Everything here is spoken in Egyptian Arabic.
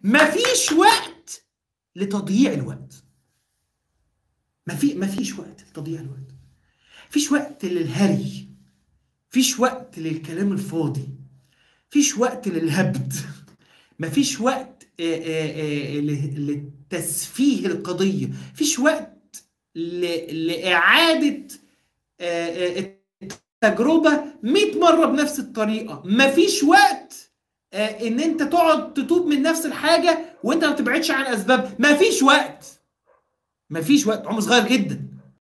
مفيش وقت لتضييع الوقت مفي مفيش وقت لتضييع الوقت مفيش وقت للهري مفيش وقت للكلام الفاضي مفيش وقت للهبد مفيش وقت آه، آه، آه، ل- لتسفيه القضية مفيش وقت ل- لإعادة آه، آه، التجربة 100 مرة بنفس الطريقة مفيش وقت آه، ان انت تقعد تتوب من نفس الحاجة وانت ما بتبعدش عن اسباب مفيش وقت مفيش وقت عمر صغير جدا